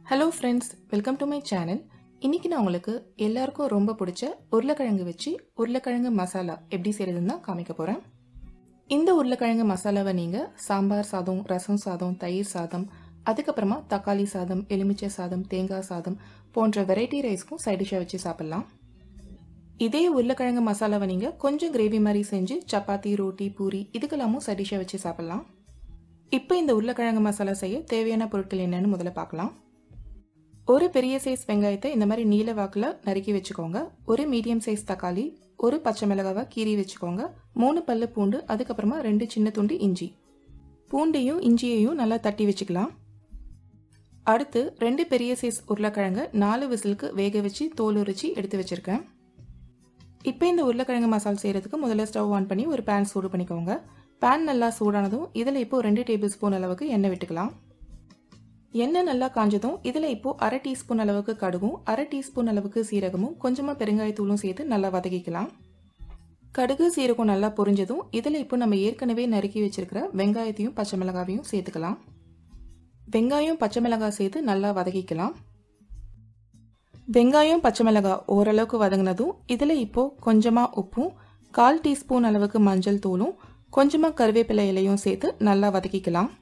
hello friends welcome to my channel இன்னைக்கு நான் உங்களுக்கு எல்லாருக்கும் ரொம்ப பிடிச்ச உருளைக்கிழங்கு வச்சு உருளைக்கிழங்கு மசாலா எப்படி செய்யறதுன்னு தான் காமிக்க போகிறேன் இந்த உருளைக்கிழங்கு மசாலாவை நீங்கள் சாம்பார் சாதம் ரசம் சாதம் தயிர் சாதம் அதுக்கப்புறமா தக்காளி சாதம் எலுமிச்சை சாதம் தேங்காய் சாதம் போன்ற வெரைட்டி ரைஸ்க்கும் சைட் டிஷ்ஷாக வச்சு சாப்பிட்லாம் இதே உருளைக்கிழங்கு மசாலாவை நீங்கள் கொஞ்சம் கிரேவி மாதிரி செஞ்சு சப்பாத்தி ரோட்டி பூரி இதுக்கெல்லாமும் சைட் டிஷ்ஷாக வச்சு சாப்பிட்லாம் இப்போ இந்த உருளைக்கிழங்கு மசாலா செய்ய தேவையான பொருட்கள் என்னன்னு முதல்ல பார்க்கலாம் ஒரு பெரிய சைஸ் வெங்காயத்தை இந்த மாதிரி நீல வாக்கில் நறுக்கி வச்சுக்கோங்க ஒரு மீடியம் சைஸ் தக்காளி ஒரு பச்சை மிளகாவை கீறி வச்சுக்கோங்க மூணு பல்லு பூண்டு அதுக்கப்புறமா ரெண்டு சின்ன துண்டு இஞ்சி பூண்டையும் இஞ்சியையும் நல்லா தட்டி வச்சுக்கலாம் அடுத்து ரெண்டு பெரிய சைஸ் உருளைக்கிழங்கு நாலு விசிலுக்கு வேக வச்சு தோல் உரிச்சு எடுத்து வச்சுருக்கேன் இப்போ இந்த உருளைக்கிழங்கு மசால் செய்கிறதுக்கு முதல்ல ஸ்டவ் ஆன் பண்ணி ஒரு பேன் சூடு பண்ணிக்கோங்க பேன் நல்லா சூடானதும் இதில் இப்போ ரெண்டு டேபிள் ஸ்பூன் அளவுக்கு எண்ணெய் விட்டுக்கலாம் எண்ணெய் நல்லா காஞ்சதும் இதில் இப்போ அரை டீஸ்பூன் அளவுக்கு கடுகும் அரை டீஸ்பூன் அளவுக்கு சீரகமும் கொஞ்சமாக பெருங்காயத்தூளும் சேர்த்து நல்லா வதக்கிக்கலாம் கடுகு சீரகம் நல்லா பொரிஞ்சதும் இதில் இப்போ நம்ம ஏற்கனவே நறுக்கி வச்சிருக்கிற வெங்காயத்தையும் பச்சை மிளகாவையும் சேர்த்துக்கலாம் வெங்காயம் பச்சை மிளகாய் சேர்த்து நல்லா வதக்கிக்கலாம் வெங்காயம் பச்சை மிளகாய் ஓரளவுக்கு வதங்கினதும் இதில் இப்போ கொஞ்சமாக உப்பும் கால் டீஸ்பூன் அளவுக்கு மஞ்சள் தூளும் கொஞ்சமாக கருவேப்பிலை இலையும் சேர்த்து நல்லா வதக்கிக்கலாம்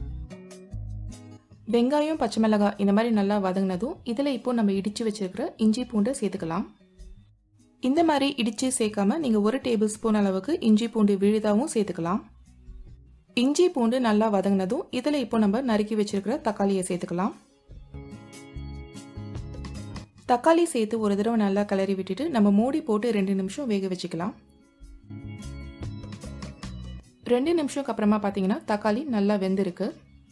வெங்காயம் பச்சை மிளகாய் இந்த மாதிரி நல்லா வதங்கினதும் இதில் இப்போ நம்ம இடித்து வச்சிருக்கிற இஞ்சி பூண்டை சேர்த்துக்கலாம் இந்த மாதிரி இடித்து சேர்க்காம நீங்கள் ஒரு டேபிள் ஸ்பூன் அளவுக்கு இஞ்சி பூண்டு விழுதாவும் சேர்த்துக்கலாம் இஞ்சி பூண்டு நல்லா வதங்கினதும் இதில் இப்போ நம்ம நறுக்கி வச்சிருக்கிற தக்காளியை சேர்த்துக்கலாம் தக்காளி சேர்த்து ஒரு தடவை நல்லா கிளறி விட்டுட்டு நம்ம மூடி போட்டு ரெண்டு நிமிஷம் வேக வச்சுக்கலாம் ரெண்டு நிமிஷம்க்கு அப்புறமா பார்த்தீங்கன்னா தக்காளி நல்லா வெந்திருக்கு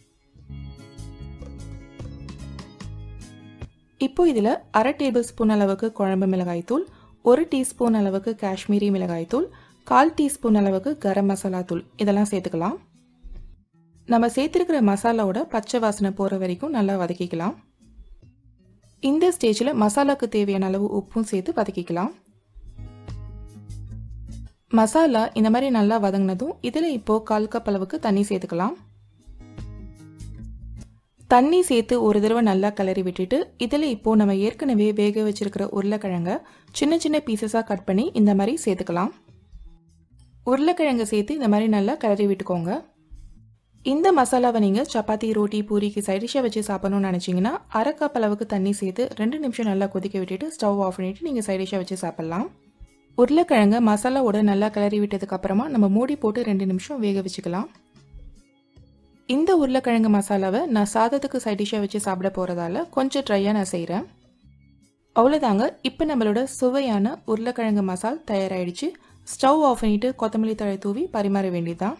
இப்போ இதில் அரை டேபிள் ஸ்பூன் அளவுக்கு குழம்பு மிளகாய்த்தூள் ஒரு டீஸ்பூன் அளவுக்கு காஷ்மீரி மிளகாய்த்தூள் கால் டீஸ்பூன் அளவுக்கு கரம் மசாலா தூள் இதெல்லாம் சேர்த்துக்கலாம் நம்ம சேர்த்துருக்கிற மசாலாவோட பச்சை வாசனை போகிற வரைக்கும் நல்லா வதக்கிக்கலாம் இந்த ஸ்டேஜில் மசாலாக்கு தேவையான அளவு உப்பும் சேர்த்து வதக்கிக்கலாம் மசாலா இந்த மாதிரி நல்லா வதங்கினதும் இதில் இப்போது கால் கப் அளவுக்கு தண்ணி சேர்த்துக்கலாம் தண்ணி சேர்த்து ஒரு தடவை நல்லா கிளறி விட்டுட்டு இதில் இப்போது நம்ம ஏற்கனவே வேக வச்சிருக்கிற உருளைக்கிழங்க சின்ன சின்ன பீசஸாக கட் பண்ணி இந்த மாதிரி சேர்த்துக்கலாம் உருளைக்கிழங்கு சேர்த்து இந்த மாதிரி நல்லா கிளறி விட்டுக்கோங்க இந்த மசாலாவை நீங்கள் சப்பாத்தி ரோட்டி பூரிக்கு சைடிஷாக வச்சு சாப்பிடணும்னு நினச்சிங்கன்னா அரை கப் அளவுக்கு தண்ணி சேர்த்து ரெண்டு நிமிஷம் நல்லா கொதிக்க விட்டுட்டு ஸ்டவ் ஆஃப் பண்ணிவிட்டு நீங்கள் சைடிஷாக வச்சு சாப்பிட்லாம் உருளைக்கிழங்க மசாலாவோட நல்லா கிளறி விட்டதுக்கு அப்புறமா நம்ம மூடி போட்டு ரெண்டு நிமிஷம் வேக வச்சுக்கலாம் இந்த உருளைக்கிழங்கு மசாலாவை நான் சாதத்துக்கு சைடிஷாக வச்சு சாப்பிட போகிறதால கொஞ்சம் ட்ரையாக நான் செய்கிறேன் அவ்வளோதாங்க இப்போ நம்மளோட சுவையான உருளைக்கிழங்கு மசால் தயாராகிடுச்சு ஸ்டவ் ஆஃப் பண்ணிவிட்டு கொத்தமல்லி தழை தூவி பரிமாற வேண்டியதுதான்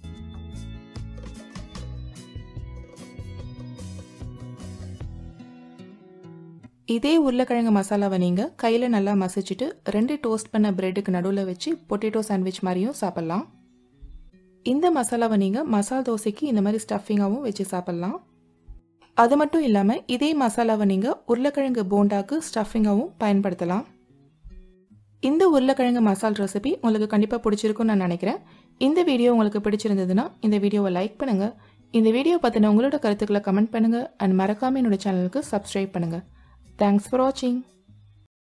இதே உருளைக்கிழங்கு மசாலாவை நீங்கள் கையில் நல்லா மசிச்சுட்டு ரெண்டு டோஸ்ட் பண்ண பிரெட்டுக்கு நடுவில் வச்சு பொட்டேட்டோ சாண்ட்விச் மாதிரியும் சாப்பிட்லாம் இந்த மசாலாவை நீங்கள் மசால் தோசைக்கு இந்த மாதிரி ஸ்டஃபிங்காகவும் வச்சு சாப்பிட்லாம் அது மட்டும் இல்லாமல் இதே மசாலாவை நீங்கள் உருளைக்கிழங்கு போண்டாக்கு ஸ்டஃபிங்காகவும் பயன்படுத்தலாம் இந்த உருளைக்கிழங்கு மசால் ரெசிபி உங்களுக்கு கண்டிப்பாக பிடிச்சிருக்கும்னு நான் நினைக்கிறேன் இந்த வீடியோ உங்களுக்கு பிடிச்சிருந்ததுன்னா இந்த வீடியோவை லைக் பண்ணுங்கள் இந்த வீடியோ பற்றின உங்களோட கருத்துக்களை கமெண்ட் பண்ணுங்கள் அண்ட் மறக்காமல் என்னோட சேனலுக்கு சப்ஸ்கிரைப் பண்ணுங்கள் தேங்க்ஸ் ஃபார் வாட்சிங்